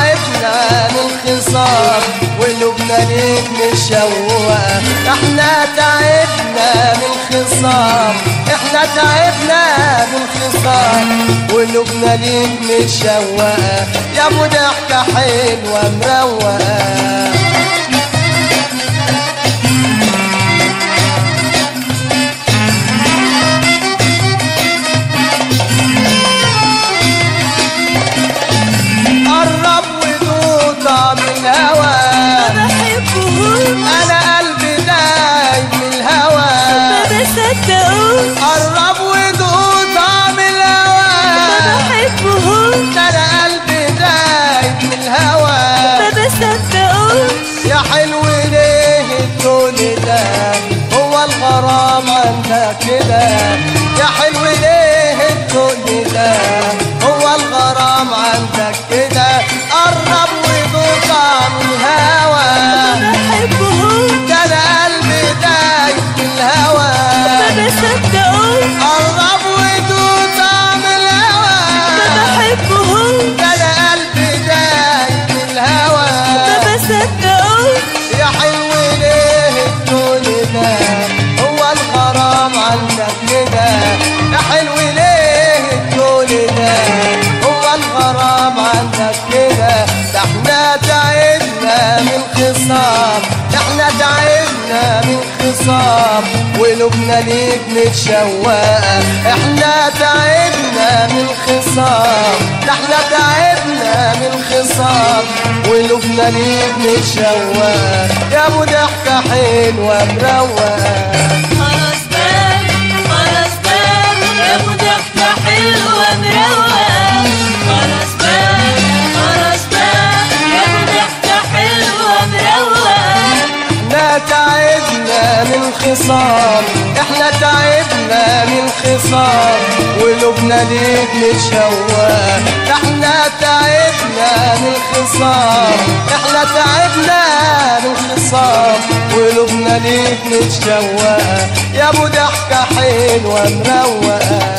تعبنا من خصام وقلوبنا ليك مشوقة احنا تعبنا من خصام احنا تعبنا من خصام وقلوبنا ليك مشوقة يا ابو ضحكة حلوة مروقة قرب ودوق طعم الهوى بحبهم انا قلبي دايب من الهوى ما بصدقوش قرب ودوق طعم الهوى بحبهم ده انا قلبي دايب من الهوى ما بصدقوش يا حلو ليه الدون ده هو الغرام عندك كده يا حلو ليه الدون ده هو الغرام عندك كده قرب ودوق طعم الهوى بحبهم ده انا قلبي دايب من الهوى ما بصدقوش قرب ودوق طعم ما الهوى بحبهم ده انا قلبي دايب من الهوى ما بصدقوش يا حلو ليه الدون ده هو الغرام عندك كده يا حلو ليه الدون ده هو الغرام عندك كده ده احنا تعبنا من خصام ده احنا تعبنا من خصام وقلوبنا ليك متشوقة احنا تعبنا من خصام ده احنا تعبنا من خصام وقلوبنا ليك متشوقة يا ابو ضحكة حلوة مروقة خلاص بقى خلاص بقى يا ابو ضحكة حلوة مروقة خلاص بقى خلاص بقى يا ابو ضحكة حلوة مروقة احنا تعبنا من خصام احنا تعبنا من خصام وقلوبنا ليك متشوقة ده احنا تعبنا من خصام احنا تعبنا من خصام وقلوبنا ليك متشوقة يا ابو ضحكة حلوة مروقة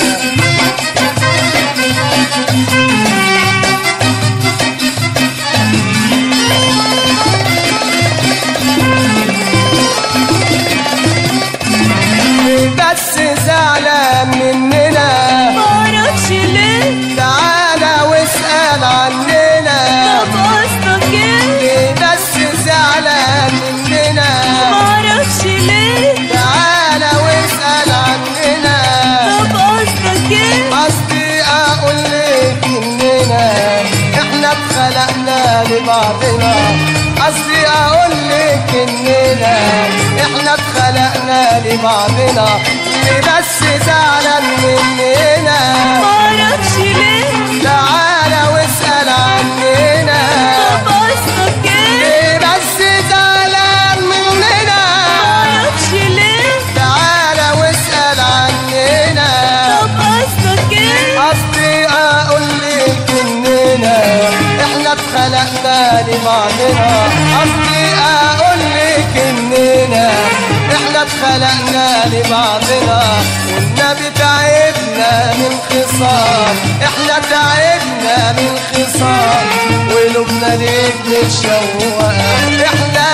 بس زعلان مننا معرفش ليه تعالى واسأل عننا طب قصدك ايه ليه بس زعلان مننا معرفش ليه تعالى واسأل عننا طب قصدك ايه قصدي اقول لك اننا احنا اتخلقنا لبعضنا قصدي اقول لك اننا احنا اتخلقنا لبعضنا ليه بس زعلان مننا معرفش ليه تعالى واسأل عننا طب قصدك ايه ليه بس زعلان مننا معرفش ليه تعالى واسأل عننا طب قصدك ايه قصدي اقول لك اننا احنا اتخلقنا لبعضنا قصدي اقول لك اننا احنا اتخلقنا لبعضنا والنبي تعبنا من خصام احنا تعبنا من خصام وقلوبنا ليك متشوقة احنا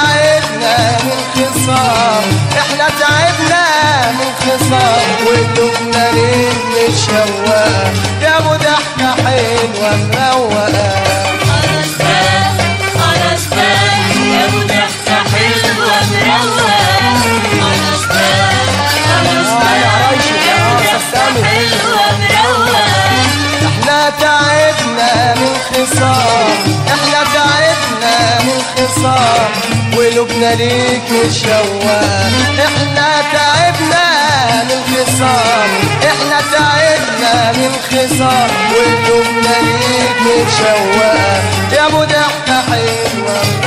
تعبنا من خصام احنا تعبنا من خصام وقلوبنا ليك متشوقة يا ابو ضحكة حلوة مروقة خلاص بقى خلاص بقى يا ابو ضحكة حلوة مروقة خلاص بقى خلاص آه بقى يا ريشد يا عاصة سامي حلوة مروقة احنا تعبنا من خصام احنا تعبنا من خصام وقلوبنا ليك متشوقة احنا تعبنا من خصام احنا تعبنا من خصام وقلوبنا ليك متشوقة يا ابو ضحكة حلوة